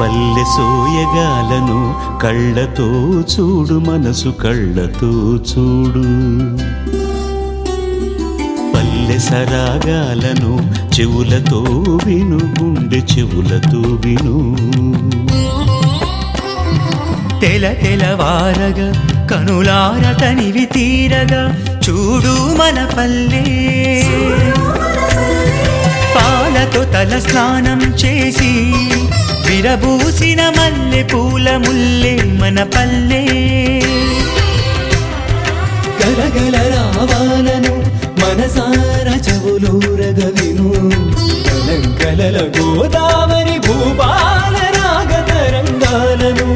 పల్లె సోయగాలను కళ్ళతో చూడు మనసు కళ్ళతో చూడు పల్లె సరాగాలను చెవులతో విను గుండె చెవులతో విను తెల తెలవారగా కనులార తనివి తీరగా చూడు మన పల్లె పాలతో తల స్నానం చేసి విరబూసిన మల్లె పూల ముల్లె మన పల్లె గలగల రావాలను మనసార చెవులూరగ విను కలంకలల గోదావరి భూపాల రాగ తరంగాలను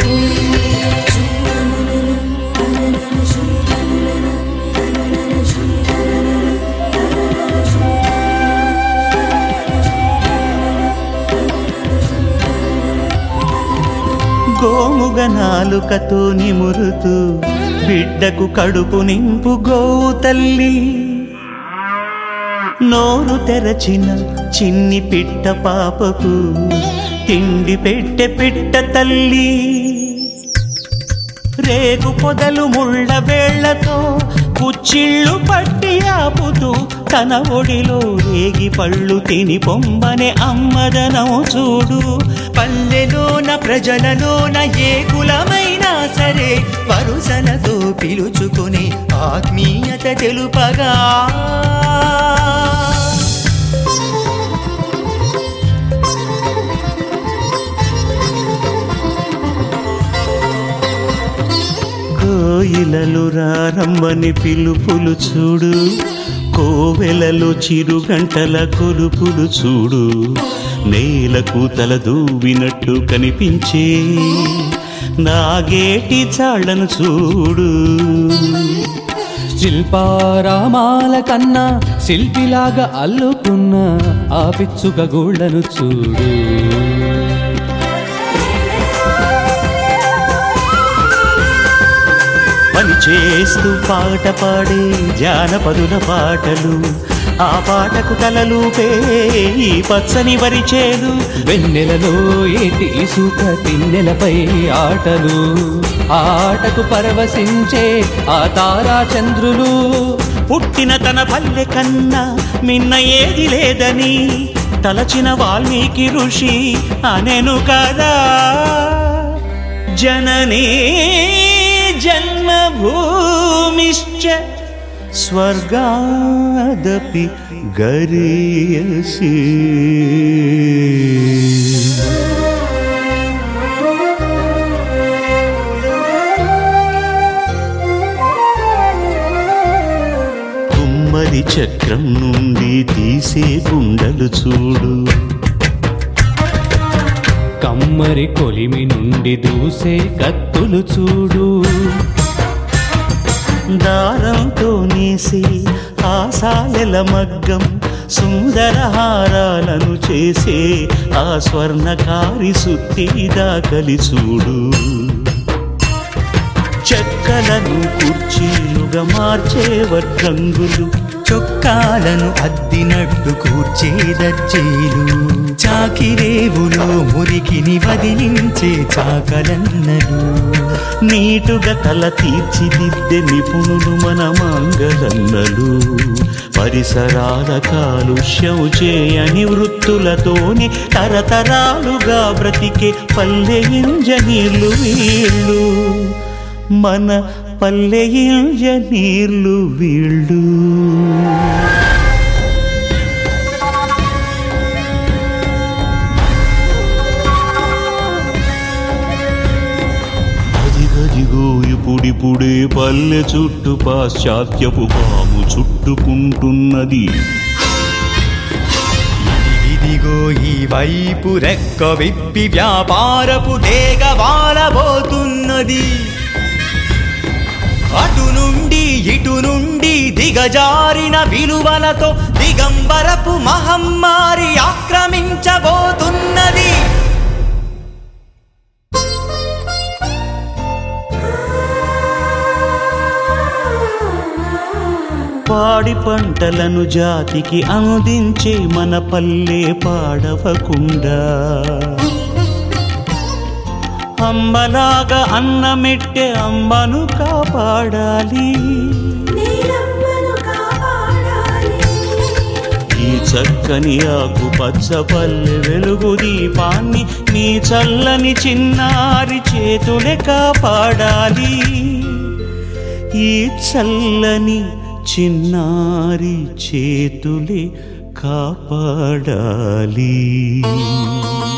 గోముగ నాలుకతో నిమురుతూ బిడ్డకు కడుపు నింపు గోవు తల్లి నోరు తెరచిన చిన్ని పిట్ట పాపకు తిండి పెట్టె పిట్ట తల్లి రేగు పొదలు ముళ్ళ వేళ్లతో కుచ్చిళ్ళు పట్టి ఆపుతూ తన ఒడిలో రేగి పళ్ళు తిని పొమ్మనే అమ్మదనం చూడు పల్లెలోన ప్రజలలోన ఏ కులమైనా సరే వరుసలతో పిలుచుకుని ఆత్మీయత తెలుపగా కోయిలలు రారమ్మని పిలుపులు చూడు కోవెలలో చిరుగంటల కొలుపులు చూడు నేలకు తల దూవినట్టు కనిపించే నాగేటి చాళ్లను చూడు శిల్పారామాల కన్నా శిల్పిలాగా అల్లుకున్న ఆ పిచ్చుక గూళ్ళను చూడు పని చేస్తూ పాట పాడే జానపదుల పాటలు ఆ పాటకు కలలుపే ఈ పచ్చని వరిచేలు వెన్నెలలో ఏటి ఇసుక తిన్నెలపై ఆటలు ఆ ఆటకు పరవశించే ఆ తారా చంద్రులు పుట్టిన తన పల్లె కన్నా మిన్న ఏది లేదని తలచిన వాల్మీకి ఋషి అనెను కదా జననీ జన్మభూమిశ్చ స్వర్గాదపి గరీయసి కుమ్మరి చక్రం నుండి తీసే గుండలు చూడు కమ్మరి కొలిమి నుండి దూసే కత్తులు చూడు దారంతో నేసి ఆశాలెల మగ్గం సుందర హారాలను చేసే ఆ స్వర్ణకారి సుత్తి దాకలి చూడు చెక్కలను కుర్చీలుగా మార్చే వడ్రంగులు చొక్కాలను అద్దినట్టు కూర్చే దర్జీలు చాకిరేవులో మురికిని వదిలించే చాకలన్నలు నీటుగా తల తీర్చిదిద్దే నిపుణులు మన మంగళన్నలు పరిసరాల కాలుష్యం చేయని వృత్తులతోనే తరతరాలుగా బ్రతికే పల్లె ఇంజనీర్లు వీళ్ళు మన పల్లె ఇంజనీర్లు వీళ్ళు అదిగదిగో ఇప్పుడిప్పుడే పల్లె చుట్టూ పాశ్చాత్యపు పాము చుట్టుకుంటున్నది ఇదిగో ఈ వైపు రెక్క విప్పి వ్యాపారపు డేగ వాలబోతున్నది అటు నుండి ఇటు నుండి దిగజారిన విలువలతో దిగంబరపు మహమ్మారి ఆక్రమించబోతున్నది పాడి పంటలను జాతికి అందించే మన పల్లె పాడవకుండా అమ్మలాగా అన్నమెట్టె అమ్మను కాపాడాలి నీలమ్మను కాపాడాలి ఈ చక్కని ఆకు పచ్చ పల్లె వెలుగు దీపాన్ని నీ చల్లని చిన్నారి చేతులే కాపాడాలి ఈ చల్లని చిన్నారి చేతులే కాపాడాలి